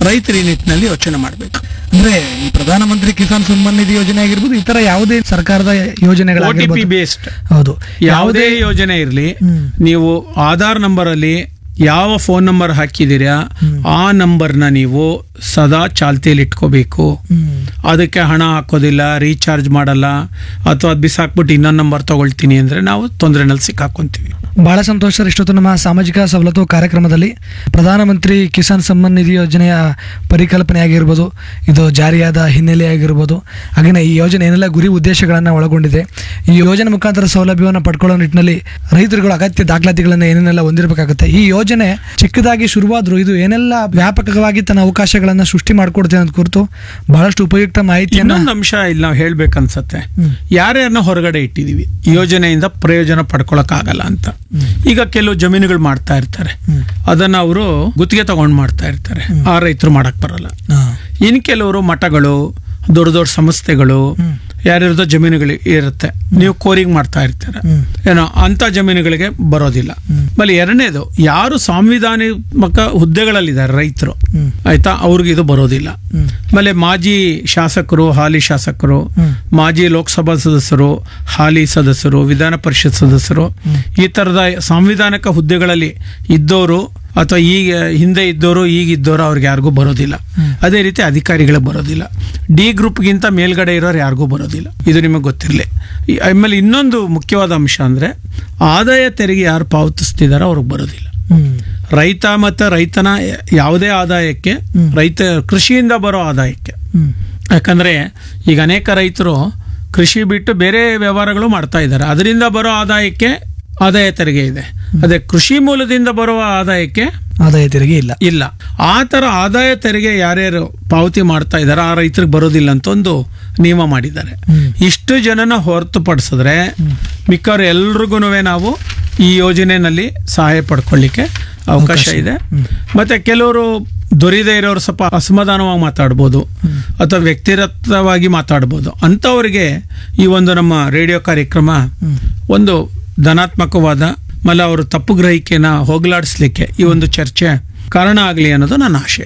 ರೈತರು ಈ ನಿಟ್ಟಿನಲ್ಲಿ ಯೋಚನೆ ಮಾಡಬೇಕು ಅಂದ್ರೆ ಈ ಪ್ರಧಾನಮಂತ್ರಿ ಕಿಸಾನ್ ಸನ್ಮಾನ್ ನಿಧಿ ಯೋಜನೆ ಆಗಿರ್ಬೋದು ಇತರ ಯಾವುದೇ ಸರ್ಕಾರದ ಒ ಟಿ ಪಿ ಯೋಜನೆಗಳಾಗಿರ್ಬೋದು ಬೇಸ್ಡ್ ಹೌದು ಯಾವುದೇ ಯೋಜನೆ ಇರಲಿ ಹ್ಮ್. ನೀವು ಆಧಾರ್ ನಂಬರ್ ಅಲ್ಲಿ ಯಾವ ಫೋನ್ ನಂಬರ್ ಹಾಕಿದ್ದೀರಾ ಆ ನಂಬರ್ನ ನೀವು ಸದಾ ಚಾಲ್ತಿಯಲ್ಲಿ ಇಟ್ಕೋಬೇಕು ಹ್ಮ್. ಅದಕ್ಕೆ ಹಣ ಹಾಕೋದಿಲ್ಲ ರೀಚಾರ್ಜ್ ಮಾಡಲ್ಲ ಅಥವಾ ಅದು ಬಿಸಾಕ್ಬಿಟ್ಟು ಇನ್ನೊಂದು ನಂಬರ್ ತಗೊಳ್ತೀನಿ ಅಂದ್ರೆ ನಾವು ತೊಂದರೆನಲ್ಲಿ ಸಿಕ್ಕಾಕೊಂತೀವಿ ಬಹಳ ಸಂತೋಷ ಸರ್ ಇಷ್ಟೊತ್ತು ನಮ್ಮ ಸಾಮಾಜಿಕ ಸವಲತ್ತು ಕಾರ್ಯಕ್ರಮದಲ್ಲಿ ಪ್ರಧಾನಮಂತ್ರಿ ಕಿಸಾನ್ ಸಮ್ಮಾನ್ ನಿಧಿ ಯೋಜನೆಯ ಪರಿಕಲ್ಪನೆ ಆಗಿರ್ಬೋದು ಇದು ಜಾರಿಯಾದ ಹಿನ್ನೆಲೆ ಆಗಿರ್ಬೋದು ಹಾಗೆಯೇ ಈ ಯೋಜನೆ ಏನೆಲ್ಲ ಗುರಿ ಉದ್ದೇಶಗಳನ್ನು ಒಳಗೊಂಡಿದೆ ಈ ಯೋಜನೆ ಮುಖಾಂತರ ಸೌಲಭ್ಯವನ್ನು ಪಡ್ಕೊಳ್ಳೋ ನಿಟ್ಟಿನಲ್ಲಿ ರೈತರುಗಳು ಅಗತ್ಯ ದಾಖಲಾತಿಗಳನ್ನು ಏನೇನೆಲ್ಲ ಹೊಂದಿರಬೇಕಾಗುತ್ತೆ ಈ ಯೋಜನೆ ಚಿಕ್ಕದಾಗಿ ಶುರುವಾದರೂ ಇದು ಏನೆಲ್ಲ ವ್ಯಾಪಕವಾಗಿ ತನ್ನ ಅವಕಾಶಗಳನ್ನು ಸೃಷ್ಟಿ ಮಾಡಿಕೊಡುತ್ತೆ ಅನ್ನೋದು ಕುರಿತು ಬಹಳಷ್ಟು ಉಪಯುಕ್ತ ಮಾಹಿತಿಯನ್ನು ಇನ್ನೊಂದು ಅಂಶ ಇಲ್ಲಿ ನಾವು ಹೇಳ್ಬೇಕನ್ಸತ್ತೆ ಹ್ಮ್. ಯಾರ್ಯಾರನ್ನ ಹೊರಗಡೆ ಇಟ್ಟಿದೀವಿ ಈ ಯೋಜನೆಯಿಂದ ಪ್ರಯೋಜನ ಪಡ್ಕೊಳಕ್ಕಾಗಲ್ಲ ಅಂತ ಈಗ ಕೆಲವು ಜಮೀನುಗಳು ಮಾಡ್ತಾ ಇರ್ತಾರೆ ಹ್ಮ್. ಅದನ್ನ ಅವರು ಗುತ್ತಿಗೆ ತಗೊಂಡ್ ಮಾಡ್ತಾ ಇರ್ತಾರೆ ಆ ರೈತರು ಮಾಡಕ್ ಬರಲ್ಲ ಹಾ. ಇನ್ ಕೆಲವರು ಮಠಗಳು ದೊಡ್ಡ ದೊಡ್ಡ ಸಂಸ್ಥೆಗಳು ಹ್ಮ್. ಯಾರ್ಯಾರ್ದೋ ಜಮೀನುಗಳು ಇರುತ್ತೆ ನೀವು ಕೋರಿಂಗ್ ಮಾಡ್ತಾ ಇರ್ತಾರೆ ಹ್ಮ್. ಏನೋ ಅಂತ ಜಮೀನುಗಳಿಗೆ ಬರೋದಿಲ್ಲ ಹ್ಮ್. ಆಮೇಲೆ ಎರಡನೇದು ಯಾರು ಸಾಂವಿಧಾನಿಕ ಹುದ್ದೆಗಳಲ್ಲಿದ್ದಾರೆ ರೈತರು ಹ್ಮ್. ಆಯ್ತಾ ಅವ್ರಿಗೆ ಇದು ಬರೋದಿಲ್ಲ ಹ್ಮ್. ಆಮೇಲೆ ಮಾಜಿ ಶಾಸಕರು ಹಾಲಿ ಶಾಸಕರು ಹ್ಮ್. ಮಾಜಿ ಲೋಕಸಭಾ ಸದಸ್ಯರು ಹಾಲಿ ಸದಸ್ಯರು ವಿಧಾನ ಪರಿಷತ್ ಸದಸ್ಯರು ಈ ತರದ ಸಾಂವಿಧಾನಿಕ ಹುದ್ದೆಗಳಲ್ಲಿ ಇದ್ದವರು ಅಥವಾ ಈಗ ಹಿಂದೆ ಇದ್ದವರು ಈಗ ಇದ್ದವರು ಅವ್ರಿಗೆ ಯಾರಿಗೂ ಬರೋದಿಲ್ಲ ಅದೇ ರೀತಿ ಅಧಿಕಾರಿಗಳಿಗೆ ಬರೋದಿಲ್ಲ ಡಿ ಗ್ರೂಪ್ಗಿಂತ ಮೇಲ್ಗಡೆ ಇರೋರು ಯಾರಿಗೂ ಬರೋದಿಲ್ಲ ಇದು ನಿಮಗೆ ಗೊತ್ತಿರಲಿ ಆಮೇಲೆ ಇನ್ನೊಂದು ಮುಖ್ಯವಾದ ಅಂಶ ಅಂದ್ರೆ ಆದಾಯ ತೆರಿಗೆ ಯಾರು ಪಾವತಿಸ್ತಿದಾರೋ ಅವ್ರಿಗೆ ಬರೋದಿಲ್ಲ ಹ್ಮ್. ರೈತ ಮತ್ತು ರೈತನ ಯಾವುದೇ ಆದಾಯಕ್ಕೆ ರೈತ ಕೃಷಿಯಿಂದ ಬರೋ ಆದಾಯಕ್ಕೆ ಹ್ಮ್. ಯಾಕಂದ್ರೆ ಈಗ ಅನೇಕ ರೈತರು ಕೃಷಿ ಬಿಟ್ಟು ಬೇರೆ ವ್ಯವಹಾರಗಳು ಮಾಡ್ತಾ ಇದ್ದಾರೆ ಅದರಿಂದ ಬರೋ ಆದಾಯಕ್ಕೆ ಆದಾಯ ತೆರಿಗೆ ಇದೆ ಅದೇ ಕೃಷಿ ಮೂಲದಿಂದ ಬರುವ ಆದಾಯಕ್ಕೆ ಆದಾಯ ತೆರಿಗೆ ಇಲ್ಲ ಇಲ್ಲ ಆ ತರ ಆದಾಯ ತೆರಿಗೆ ಯಾರ್ಯಾರು ಪಾವತಿ ಮಾಡ್ತಾ ಇದ್ದಾರೆ ಆ ರೈತರಿಗೆ ಬರೋದಿಲ್ಲ ಅಂತ ಒಂದು ನಿಯಮ ಮಾಡಿದ್ದಾರೆ ಹ್ಮ್. ಇಷ್ಟು ಜನನ ಹೊರತುಪಡಿಸಿದ್ರೆ ಮಿಕ್ಕವ್ರು ಎಲ್ರಿಗೂ ನಾವು ಈ ಯೋಜನೆಯಲ್ಲಿ ಸಹಾಯ ಪಡ್ಕೊಳ್ಳಿಕ್ಕೆ ಅವಕಾಶ ಇದೆ ಮತ್ತೆ ಕೆಲವರು ದೊರೀದೇ ಇರೋರು ಸ್ವಲ್ಪ ಅಸಮಾಧಾನವಾಗಿ ಮಾತಾಡ್ಬೋದು ಅಥವಾ ವ್ಯಕ್ತಿಗತವಾಗಿ ಮಾತಾಡ್ಬೋದು ಅಂಥವ್ರಿಗೆ ಈ ಒಂದು ನಮ್ಮ ರೇಡಿಯೋ ಕಾರ್ಯಕ್ರಮ ಒಂದು ಧನಾತ್ಮಕವಾದ ಆಮೇಲೆ ಅವರು ತಪ್ಪು ಗ್ರಹಿಕೆನ ಹೋಗಲಾಡಿಸ್ಲಿಕ್ಕೆ ಈ ಒಂದು ಚರ್ಚೆ ಕಾರಣ ಆಗಲಿ ಅನ್ನೋದು ನನ್ನ ಆಶಯ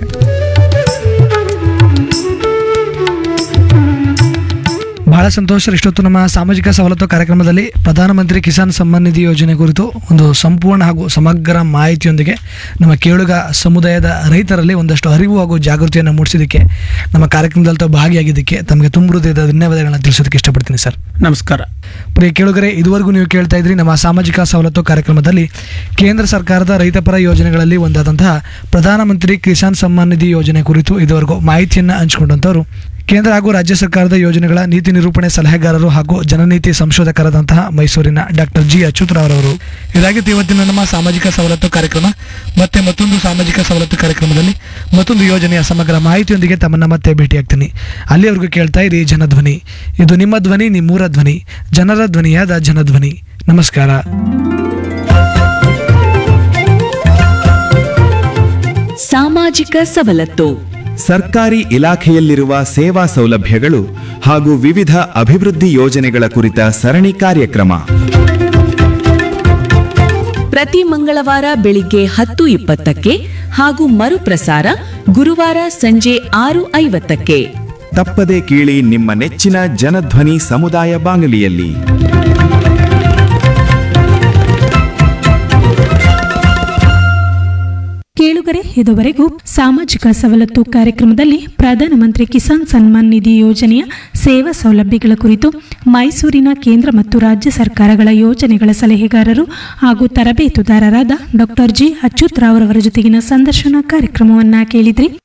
ಬಹಳ ಸಂತೋಷ ಇಷ್ಟೊತ್ತು ನಮ್ಮ ಸಾಮಾಜಿಕ ಸವಲತ್ತು ಕಾರ್ಯಕ್ರಮದಲ್ಲಿ ಪ್ರಧಾನಮಂತ್ರಿ ಕಿಸಾನ್ ಸಮ್ಮಾನ್ ನಿಧಿ ಯೋಜನೆ ಕುರಿತು ಒಂದು ಸಂಪೂರ್ಣ ಹಾಗೂ ಸಮಗ್ರ ಮಾಹಿತಿಯೊಂದಿಗೆ ನಮ್ಮ ಕೇಳುಗ ಸಮುದಾಯದ ರೈತರಲ್ಲಿ ಒಂದಷ್ಟು ಅರಿವು ಹಾಗೂ ಜಾಗೃತಿಯನ್ನು ಮೂಡಿಸಿದ್ದಕ್ಕೆ ನಮ್ಮ ಕಾರ್ಯಕ್ರಮದಲ್ಲಿ ತಾವು ಭಾಗಿಯಾಗಿದ್ದಕ್ಕೆ ತಮಗೆ ತುಂಬ ಹೃದಯದ ಧನ್ಯವಾದಗಳನ್ನ ತಿಳಿಸೋದಕ್ಕೆ ಇಷ್ಟಪಡ್ತೀನಿ ಸರ್ ನಮಸ್ಕಾರ ಪ್ರಿಯ ಕೇಳುಗರೆ ಇದುವರೆಗೂ ನೀವು ಕೇಳ್ತಾ ಇದ್ರಿ ನಮ್ಮ ಸಾಮಾಜಿಕ ಸವಲತ್ತು ಕಾರ್ಯಕ್ರಮದಲ್ಲಿ ಕೇಂದ್ರ ಸರ್ಕಾರದ ರೈತಪರ ಯೋಜನೆಗಳಲ್ಲಿ ಒಂದಾದಂತಹ ಪ್ರಧಾನಮಂತ್ರಿ ಕಿಸಾನ್ ಸಮ್ಮಾನ್ ನಿಧಿ ಯೋಜನೆ ಕುರಿತು ಇದುವರೆಗೂ ಮಾಹಿತಿಯನ್ನು ಹಂಚಿಕೊಂಡಂಥವರು ಕೇಂದ್ರ ಹಾಗೂ ರಾಜ್ಯ ಸರ್ಕಾರದ ಯೋಜನೆಗಳ ನೀತಿ ನಿರೂಪಣೆ ಸಲಹೆಗಾರರು ಹಾಗೂ ಜನನೀತಿ ಸಂಶೋಧಕರಾದಂತಹ ಮೈಸೂರಿನ ಡಾಕ್ಟರ್ ಜಿ ಅಚ್ಯುತರಾವ್ರವರು ಇದಾಗಿತ್ತು ಇವತ್ತಿನ ನಮ್ಮ ಸಾಮಾಜಿಕ ಸವಲತ್ತು ಕಾರ್ಯಕ್ರಮ ಮತ್ತೆ ಮತ್ತೊಂದು ಸಾಮಾಜಿಕ ಸವಲತ್ತು ಕಾರ್ಯಕ್ರಮದಲ್ಲಿ ಮತ್ತೊಂದು ಯೋಜನೆಯ ಸಮಗ್ರ ಮಾಹಿತಿಯೊಂದಿಗೆ ತಮ್ಮನ್ನ ಮತ್ತೆ ಭೇಟಿಯಾಗ್ತೀನಿ ಅಲ್ಲಿವರೆಗೂ ಕೇಳ್ತಾ ಇರಿ ಜನಧ್ವನಿ ಇದು ನಿಮ್ಮ ಧ್ವನಿ ನಿಮ್ಮೂರ ಧ್ವನಿ ಜನರ ಧ್ವನಿಯಾದ ಜನಧ್ವನಿ ನಮಸ್ಕಾರ ಸಾಮಾಜಿಕ ಸವಲತ್ತು ಸರ್ಕಾರಿ ಇಲಾಖೆಯಲ್ಲಿರುವ ಸೇವಾ ಸೌಲಭ್ಯಗಳು ಹಾಗೂ ವಿವಿಧ ಅಭಿವೃದ್ಧಿ ಯೋಜನೆಗಳ ಕುರಿತ ಸರಣಿ ಕಾರ್ಯಕ್ರಮ ಪ್ರತಿ ಮಂಗಳವಾರ ಬೆಳಿಗ್ಗೆ ಹತ್ತು ಇಪ್ಪತ್ತಕ್ಕೆ ಹಾಗೂ ಮರುಪ್ರಸಾರ ಗುರುವಾರ ಸಂಜೆ ಆರು ಐವತ್ತಕ್ಕೆ ತಪ್ಪದೆ ಕೇಳಿ ನಿಮ್ಮ ನೆಚ್ಚಿನ ಜನಧ್ವನಿ ಸಮುದಾಯ ಬಾನುಲಿಯಲ್ಲಿ ಕೇಳುಗರೆ ಇದುವರೆಗೂ ಸಾಮಾಜಿಕ ಸವಲತ್ತು ಕಾರ್ಯಕ್ರಮದಲ್ಲಿ ಪ್ರಧಾನಮಂತ್ರಿ ಕಿಸಾನ್ ಸನ್ಮಾನ್ ನಿಧಿ ಯೋಜನೆಯ ಸೇವಾ ಸೌಲಭ್ಯಗಳ ಕುರಿತು ಮೈಸೂರಿನ ಕೇಂದ್ರ ಮತ್ತು ರಾಜ್ಯ ಸರ್ಕಾರಗಳ ಯೋಜನೆಗಳ ಸಲಹೆಗಾರರು ಹಾಗೂ ತರಬೇತುದಾರರಾದ ಡಾಕ್ಟರ್ ಜಿ ಅಚ್ಯುತ್ ರಾವ್ ರವರ ಜೊತೆಗಿನ ಸಂದರ್ಶನ ಕಾರ್ಯಕ್ರಮವನ್ನ ಕೇಳಿದ್ರಿ